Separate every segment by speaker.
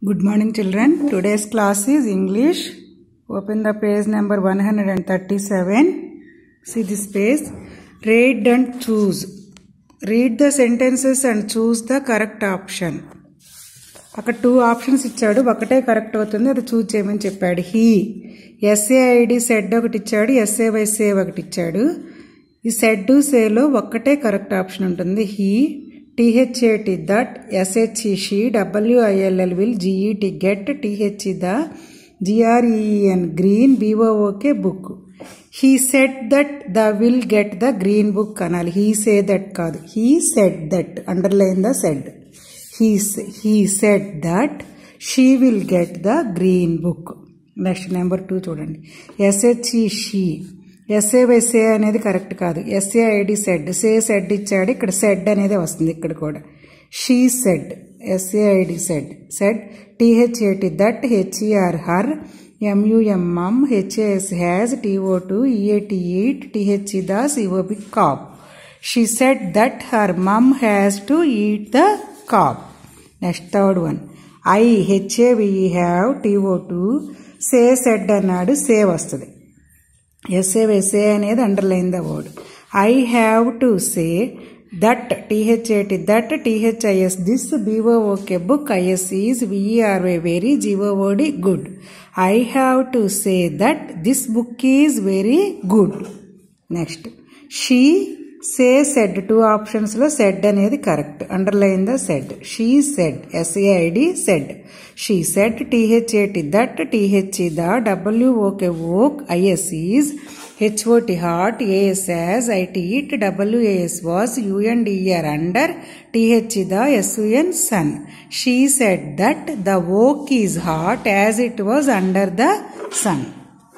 Speaker 1: Good morning, children. Today's class is English. Open the page number 137. See this page. Read and choose. Read the sentences and choose the correct option. అక్కడ two options ఇచ్చాడు ఒకటే correct అవుతుంది అది choose చేయమని చెప్పాడు he SA I D said ఒకటి ఇచ్చాడు SA why say ఒకటి ఇచ్చాడు ఈ సెడ్ సేలో ఒక్కటే కరెక్ట్ ఆప్షన్ ఉంటుంది he T H A T that S H E she W I L L will G E T get T H E the G R E N green B O O K book he said that the will get the green book అనాలి he say that కాదు he said that underline the said he he said that she will get the green book next number two చూడండి S H E she S A Y say అనేది correct కాదు S A I D said say said ఇచ్చాడు ఇక్కడ said అనేది వస్తుంది ఇక్కడ కూడా she said S A I D said said T H A T that H E R her M U M M H A S has T O to E A T eat T H E the C O B cob she said that her mum has to eat the cob next third one I H A V E have T O to say said అన్నాడు సే వస్తుంది S A say అనేది underline the word I have to say that T H A T that T H I S this B O O K book I S is V E R Y very G O O D good I have to say that this book is very good next she say said two ఆప్షన్స్లో said అనేది correct underline the said she said S A I D said she said T H A T that T H E the W O K oak I S is H O T hot A S S I T it W A S was U N D R under THE the S U N sun she said that the oak is hot as it was under the sun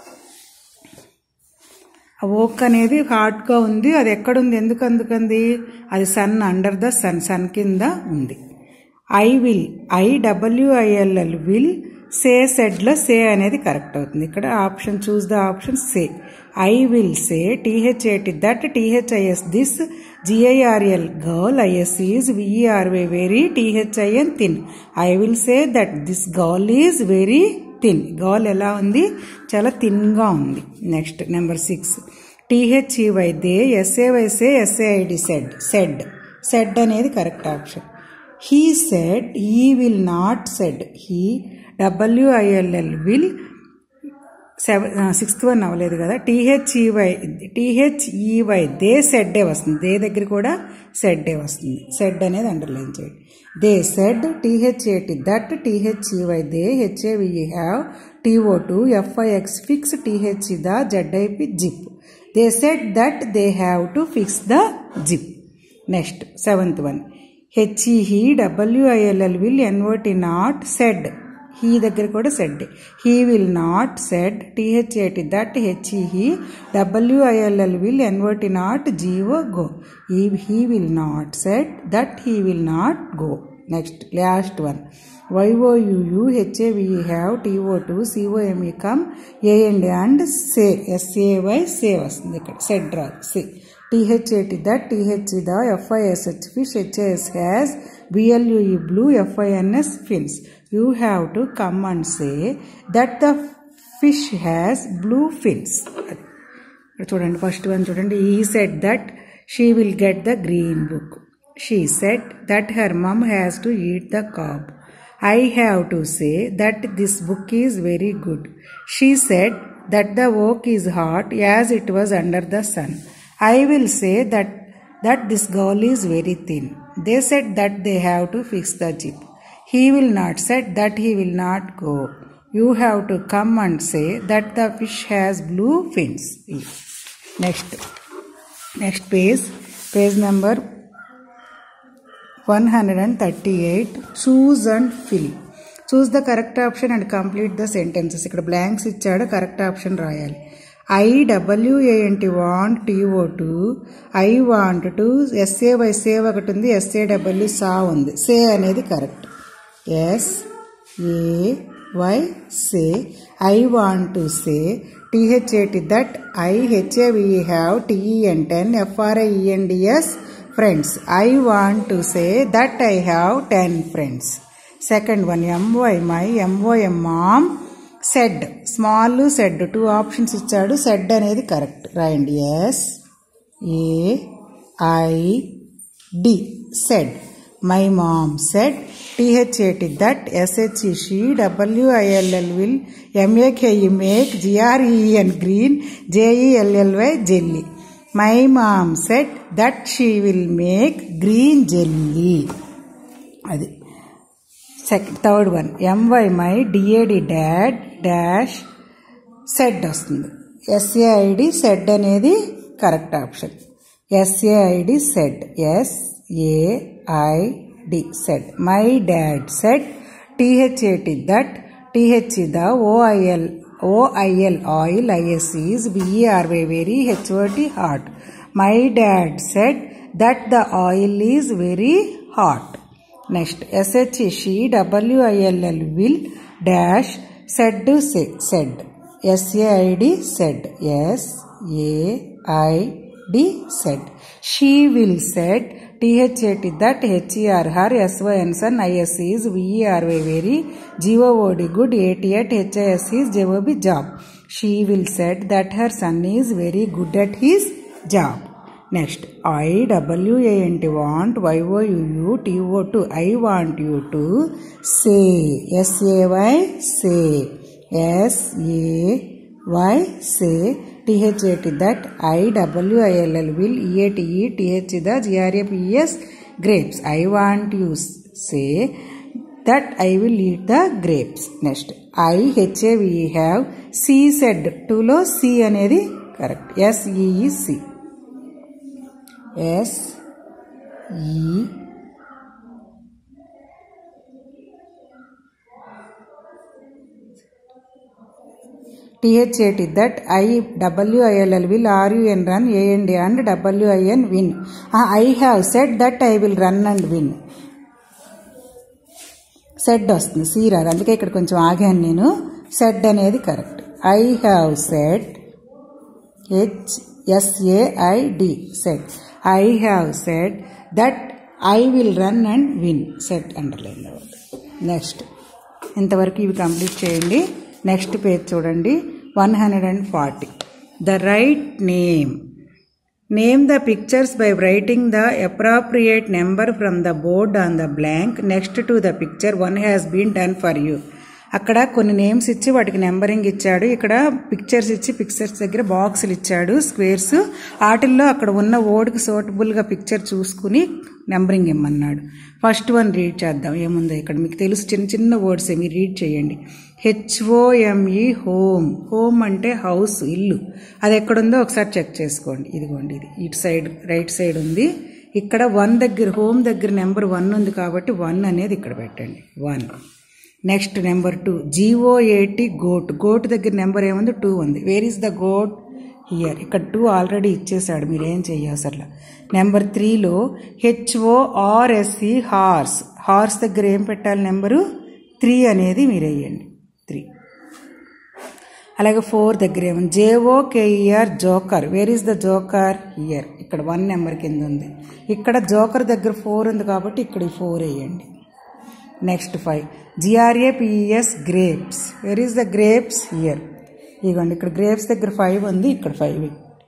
Speaker 1: ఆ oak అనేది హాట్గా ఉంది అది ఎక్కడుంది ఎందుకు అందుకంది అది sun under the sun sun కింద ఉంది I will I W I L L will say సెడ్లో సే అనేది కరెక్ట్ అవుతుంది ఇక్కడ option choose the option say I will say T H A T that T H I S this G I R L girl I S is V E R Y very T H I N thin I will say that this girl is very thin girl ఎలా ఉంది చాలా థిన్గా ఉంది next number six T H E Y they S A Y say S A I D said said said అనేది correct option he said he will not said he W I L L will seven sixth one అవ్వలేదు కదా THEY THEY they సెడ్డే వస్తుంది they దగ్గర కూడా సెడ్డే వస్తుంది సెడ్ అనేది అండర్లైన్ చేయండి they said T H A T that T H E Y they H A V E have T O to F I X fix T H E the Z I P zip they said that they have to fix the zip next seventh one H E he W I L L will N O T not said he దగ్గర కూడా said he will not said T H A T that H E he W I L L will N O T not G O go ఈ he will not said that he will not go next last one Y O U U హెచ్ఏవిఈ have T O to C O M E come A M D and say S A Y say వస్తుంది ఇక్కడ said రాదు say T H A T that T H E the F I S H fish H A S has B L U E blue F I N S fins you have to come and say that the fish has blue fins చూడండి first one చూడండి ఈ said that she will get the green book she said that her mum has to eat the cob I have to say that this book is very good she said that the oak is hot as it was under the sun I will say that that this girl is very thin they said that they have to fix the zip he will not said that he will not go you have to come and say that the fish has blue fins next next page page number one hundred and thirty eight choose and fill choose the correct option and complete the sentences ఇక్కడ blanks ఇచ్చాడు correct option రాయాలి I W A N T want T O to I want to SA why say ఒకటి ఉంది SA W సా ఉంది సే అనేది correct yes A why say I want to say T H A T that I H A V E have TEN ten ఎఫ్ఆర్ఐఈఎన్డిఎస్ friends I want to say that I have ten friends second one M Y my MOM ma'am said small said two options ఇచ్చాడు said అనేది correct రాయండి S A I D said my mom said T H A T that S H E she W I L L will M A K E make G R E N green J E L L Y jelly my mom said that she will make green jelly అది second third one M Y my D A D dad dash said వస్తుంది S A I D said అనేది correct option S A I D said S A I D said my dad said T H A T that T H the O I L O I L oil I S is V E R Y very H O T hot my dad said that the oil is very hot next S H she W I L L will dash said said S A I D said S A I D said she will said T H A T that H E R her S O N son I S is V E R Y very G O O D good A T at H I S his J O B job she will said that her son is very good at his job next I W A N T want Y O U T O to I want you to say S A Y say S A Y say T H A T that I W I L L will E A T T H the G R A P S grapes I want you say that I will eat the grapes next I H A V have C said టూలో C అనేది correct S E E C S E T H A T that I W I L L will R U N run A N D and W I N win I have said that I will run and win said వస్తుంది C రాదు అందుకే ఇక్కడ కొంచెం ఆగాను నేను said అనేది correct I have said H SAID set I have said that I will run and win said underline next ఇంతవరకు ఇవి కంప్లీట్ చేయండి నెక్స్ట్ పేజ్ చూడండి one hundred and forty the write name name the pictures by writing the appropriate number from the board on the blank next to the picture one has been done for you అక్కడ కొన్ని names ఇచ్చి వాటికి numbering ఇచ్చాడు ఇక్కడ pictures ఇచ్చి pictures దగ్గర బాక్సులు ఇచ్చాడు స్క్వేర్స్ వాటిల్లో అక్కడ ఉన్న ఓడికి సూటబుల్గా పిక్చర్ చూసుకుని నెంబరింగ్ ఇమ్మన్నాడు ఫస్ట్ వన్ రీడ్ చేద్దాం ఏముందో ఇక్కడ మీకు తెలుసు చిన్న చిన్న వర్డ్సే మీరు రీడ్ చేయండి హెచ్ఓఎంఈ హోమ్ హోమ్ అంటే హౌస్ ఇల్లు అది ఎక్కడుందో ఒకసారి చెక్ చేసుకోండి ఇదిగోండి ఇది ఇటు సైడ్ రైట్ సైడ్ ఉంది ఇక్కడ వన్ దగ్గర హోమ్ దగ్గర నెంబర్ వన్ ఉంది కాబట్టి వన్ అనేది ఇక్కడ పెట్టండి one next number two G O A T goat goat దగ్గర నెంబర్ ఏముంది టూ ఉంది where is the goat here ఇక్కడ టూ ఆల్రెడీ ఇచ్చేసాడు మీరు ఏం చెయ్యసర్లా నెంబర్ త్రీలో హెచ్ఓఆర్ఎస్సి హార్స్ హార్స్ దగ్గర ఏం పెట్టాలి నెంబరు త్రీ అనేది మీరు వేయండి త్రీ అలాగే ఫోర్ దగ్గర ఏముంది J O K E R joker where is the joker here ఇక్కడ వన్ నెంబర్ కింద ఉంది ఇక్కడ జోకర్ దగ్గర ఫోర్ ఉంది కాబట్టి ఇక్కడ ఫోర్ వేయండి next five జిఆర్ఏపిఈఎస్ grapes where is the grapes here ఇదిగోండి ఇక్కడ గ్రేప్స్ దగ్గర ఫైవ్ ఉంది ఇక్కడ five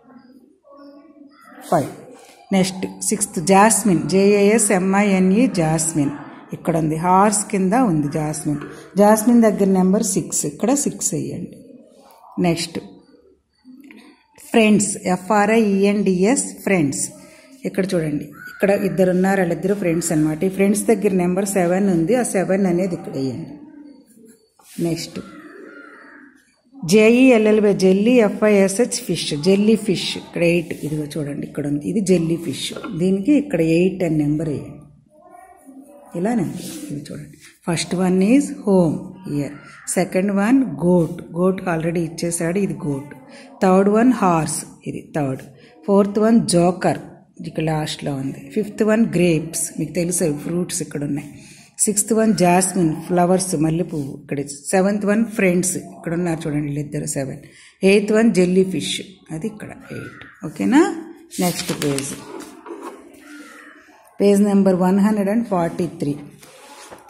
Speaker 1: five next sixth jasmine JAS ఎంఐఎన్ఈ jasmine ఇక్కడ ఉంది హార్స్ కింద ఉంది జాస్మిన్ జాస్మిన్ దగ్గర నెంబర్ సిక్స్ ఇక్కడ సిక్స్ వేయండి నెక్స్ట్ ఫ్రెండ్స్ ఎఫ్ఆర్ఐఈఎన్డిఎస్ ఫ్రెండ్స్ ఇక్కడ చూడండి ఇక్కడ ఇద్దరు ఉన్నారు వాళ్ళిద్దరు ఫ్రెండ్స్ అనమాట ఈ ఫ్రెండ్స్ దగ్గర నెంబర్ సెవెన్ ఉంది ఆ సెవెన్ అనేది ఇక్కడ వేయండి next J E L L Y jelly F I S H fish jelly fish ఇక్కడ ఎయిట్ ఇదిగో చూడండి ఇక్కడ ఉంది ఇది జెల్లీ ఫిష్ దీనికి ఇక్కడ ఎయిట్ అని నెంబర్ వేయండి ఇలా నెంబర్ ఇది చూడండి first one is home here second one goat goat already ఇచ్చేసాడు ఇది గోట్ థర్డ్ వన్ హార్స్ ఇది థర్డ్ ఫోర్త్ వన్ జోకర్ ఇక్కడ లాస్ట్లో ఉంది ఫిఫ్త్ వన్ గ్రేప్స్ మీకు తెలుసు ఫ్రూట్స్ ఇక్కడ ఉన్నాయి సిక్స్త్ వన్ జాస్మిన్ ఫ్లవర్స్ మల్లెపువ్వు ఇక్కడ సెవెంత్ వన్ ఫ్రెండ్స్ ఇక్కడ ఉన్నారు చూడండి వీళ్ళిద్దరు seven eighth one jelly fish అది ఇక్కడ ఎయిట్ ఓకేనా next page page number one hundred and forty three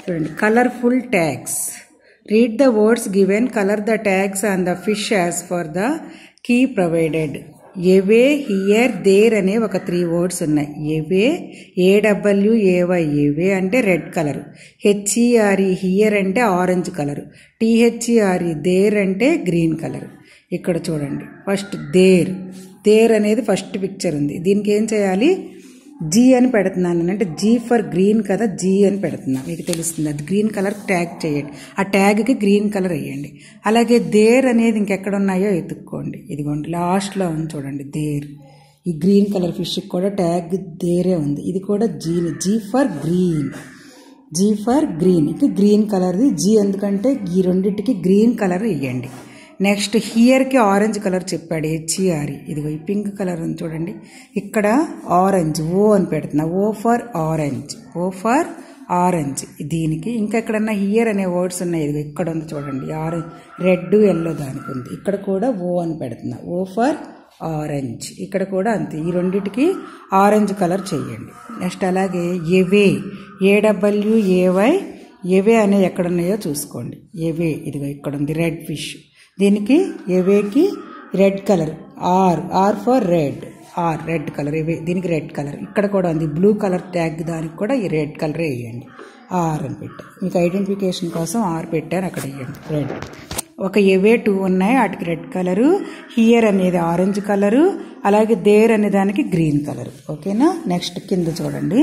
Speaker 1: చూడండి colourful tags read the words given colour the tags on the fish as for the key provided away here there అనే ఒక three words ఉన్నాయి away A W A Y away అంటే red colour H E R E here అంటే orange colour T H E R E there అంటే green colour ఇక్కడ చూడండి first there there అనేది first picture ఉంది దీనికి ఏం చేయాలి జీ అని పెడుతున్నాను అంటే జీ ఫర్ గ్రీన్ కదా జీ అని పెడుతున్నా మీకు తెలుస్తుంది అది గ్రీన్ కలర్ ట్యాగ్ చేయండి ఆ ట్యాగ్కి గ్రీన్ కలర్ వేయండి అలాగే దేర్ అనేది ఇంకెక్కడ ఉన్నాయో ఎత్తుక్కోండి ఇదిగోండి లాస్ట్లో ఉంది చూడండి దేర్ ఈ గ్రీన్ కలర్ ఫిష్కి కూడా ట్యాగ్ దేరే ఉంది ఇది కూడా జీని G for green G for green ఇక గ్రీన్ కలర్ది జీ ఎందుకంటే ఈ రెండింటికి గ్రీన్ కలర్ వేయండి నెక్స్ట్ హియర్కి ఆరెంజ్ కలర్ చెప్పాడు హెచ్ఈఆర్ఈ ఇదిగో ఈ పింక్ కలర్ ఉంది చూడండి ఇక్కడ ఆరెంజ్ ఓ అని పెడుతున్నా O for orange O for orange దీనికి ఇంకా ఎక్కడన్నా హియర్ అనే వర్డ్స్ ఉన్నాయి ఇదిగో ఇక్కడ ఉంది చూడండి ఆరెంజ్ రెడ్ ఎల్లో దానికి ఉంది ఇక్కడ కూడా ఓ అని పెడుతున్నా ఓ ఫర్ ఆరెంజ్ ఇక్కడ కూడా అంతే ఈ రెండింటికి ఆరెంజ్ కలర్ చేయండి నెక్స్ట్ అలాగే ఎవే ఏడబ్ల్యూ ఏవై ఎవే అనేవి ఎక్కడ ఉన్నాయో చూసుకోండి ఎవే ఇదిగో ఇక్కడ ఉంది రెడ్ ఫిష్ దీనికి ఎవేకి red colour R R for red R red colour ఇవే దీనికి రెడ్ కలర్ ఇక్కడ కూడా ఉంది బ్లూ కలర్ ట్యాగ్ దానికి కూడా ఈ రెడ్ కలరే వేయండి ఆర్ అని పెట్టాను మీకు ఐడెంటిఫికేషన్ కోసం ఆర్ పెట్టాను అక్కడ వేయండి రెడ్ ఒక ఎవే టూ ఉన్నాయి వాటికి రెడ్ కలరు హియర్ అనేది ఆరెంజ్ కలరు అలాగే దేర్ అనే దానికి గ్రీన్ కలర్ ఓకేనా నెక్స్ట్ కింద చూడండి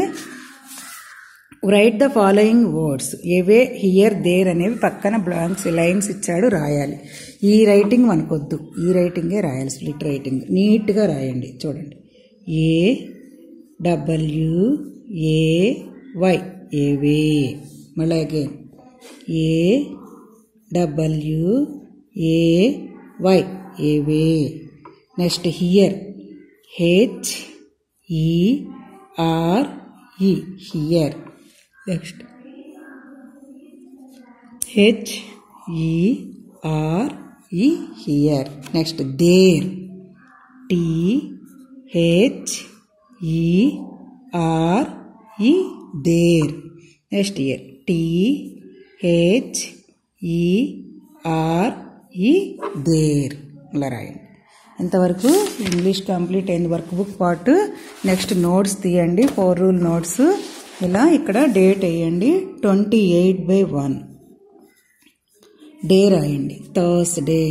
Speaker 1: write the following words away here there అనేవి పక్కన బ్లాంక్స్ లైన్స్ ఇచ్చాడు రాయాలి ఈ రైటింగ్ మనకొద్దు ఈ రైటింగే రాయాలి స్ప్లిట్ రైటింగ్ నీట్గా రాయండి చూడండి ఏ డబ్ల్యూ ఏ వై ఏవే మళ్ళీ again A W A Y away next here H E R E here next H E R E here next there T H E R E there next here T H E R E there ఇలా రాయండి ఇంతవరకు English complete అయింది work book part next notes తీయండి four rule notes ఇలా ఇక్కడ date వేయండి twenty eight by one day రాయండి Thursday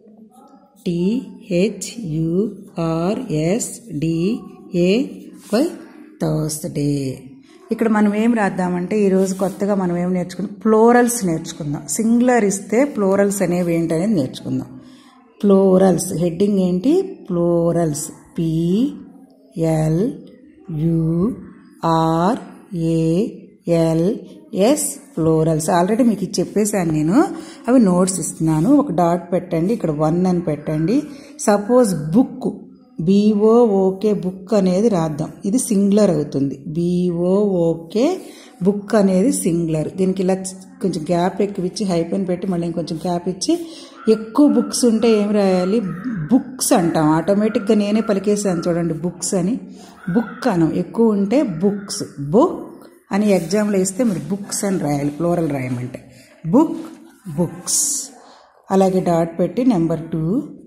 Speaker 1: T H U R S D A Y Thursday ఇక్కడ మనం ఏం రాద్దామంటే ఈరోజు కొత్తగా మనం ఏం నేర్చుకుందాం ఫ్లోరల్స్ నేర్చుకుందాం సింగులర్ ఇస్తే ఫ్లోరల్స్ అనేవి ఏంటనేది నేర్చుకుందాం ఫ్లోరల్స్ హెడ్డింగ్ ఏంటి plurals P L U R A L S plurals already మీకు ఇది చెప్పేశాను నేను అవి నోట్స్ ఇస్తున్నాను ఒక డాట్ పెట్టండి ఇక్కడ వన్ అని పెట్టండి సపోజ్ బుక్ బీఓఓకే బుక్ అనేది రాద్దాం ఇది సింగులర్ అవుతుంది బీఓఓకే బుక్ అనేది సింగులర్ దీనికి ఇలా కొంచెం గ్యాప్ ఎక్కువ ఇచ్చి హైపెన్ పెట్టి మళ్ళీ ఇంకొంచెం గ్యాప్ ఇచ్చి ఎక్కువ బుక్స్ ఉంటే ఏం రాయాలి బుక్స్ అంటాం ఆటోమేటిక్గా నేనే పలికేసాను చూడండి బుక్స్ అని బుక్ అనం ఎక్కువ ఉంటే బుక్స్ బుక్ అని ఎగ్జామ్లో ఇస్తే మీరు బుక్స్ అని రాయాలి ఫ్లోరల్ రాయమంటే బుక్ బుక్స్ అలాగే డాట్ పెట్టి నెంబర్ టూ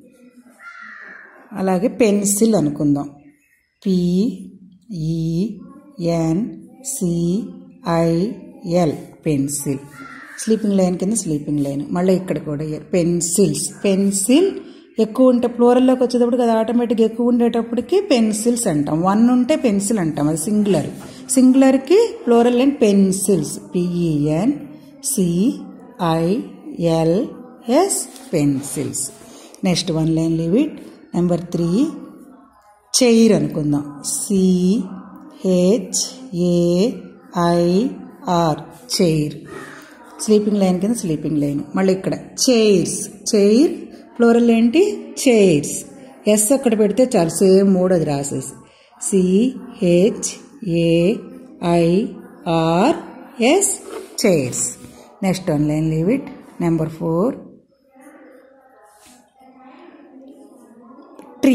Speaker 1: అలాగే పెన్సిల్ అనుకుందాం P E N C I L pencil sleeping line కింద స్లీపింగ్ లైన్ మళ్ళీ ఇక్కడ కూడా పెన్సిల్స్ పెన్సిల్ ఎక్కువ ఉంటే ఫ్లోరల్లోకి వచ్చేటప్పుడు అది ఆటోమేటిక్గా ఎక్కువ ఉండేటప్పటికి పెన్సిల్స్ అంటాం వన్ ఉంటే పెన్సిల్ అంటాం అది సింగులర్ సింగులర్కి plural and pencils P E N C I L S pencils next one line leave it number three chair అనుకుందాం C H A I R chair sleeping line కింద స్లీపింగ్ లైన్ మళ్ళీ ఇక్కడ చైర్స్ చైర్ ఫ్లోరల్ ఏంటి చైర్స్ ఎస్ అక్కడ పెడితే చాలు సేమ్ మూడు అది రాసేసి C H A I R S chairs next one line leave it number four tree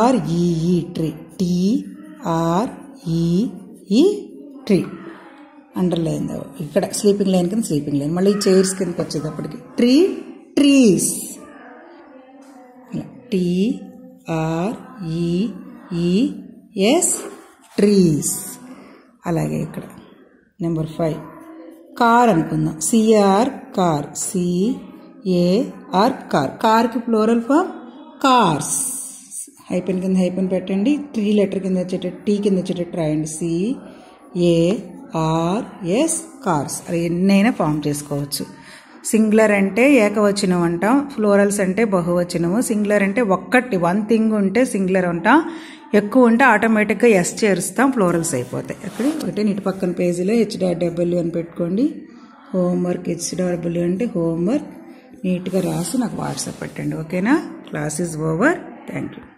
Speaker 1: T R E E tree T R E E tree underline ఇక్కడ స్లీపింగ్ లైన్ కింద స్లీపింగ్ లైన్ మళ్ళీ చైర్స్ కిందకి వచ్చేటప్పటికి tree trees T R E S trees అలాగే ఇక్కడ నెంబర్ ఫైవ్ కార్ అనుకుందాం C R car C A R car కార్కి plural form cars hyphen కింద హైపెన్ పెట్టండి త్రీ లెటర్ కింద వచ్చేటట్టు టీ కింద వచ్చేటట్టు రాయండి C A R S cars అది ఎన్నైనా ఫామ్ చేసుకోవచ్చు సింగులర్ అంటే ఏకవచనం అంటాం ఫ్లోరల్స్ అంటే బహువచనము సింగులర్ అంటే ఒక్కటి వన్ థింగ్ ఉంటే సింగులర్ అంటాం ఎక్కువ ఉంటే ఆటోమేటిక్గా ఎస్ చేరుస్తాం ఫ్లోరల్స్ అయిపోతాయి అక్కడ ఒకటి ఇటు పక్కన పేజీలో హెచ్డబ్ల్యూ అని పెట్టుకోండి హోంవర్క్ హెచ్డబ్ల్యూ అంటే హోంవర్క్ నీట్గా రాసి నాకు వాట్సాప్ పెట్టండి ఓకేనా class is over thank you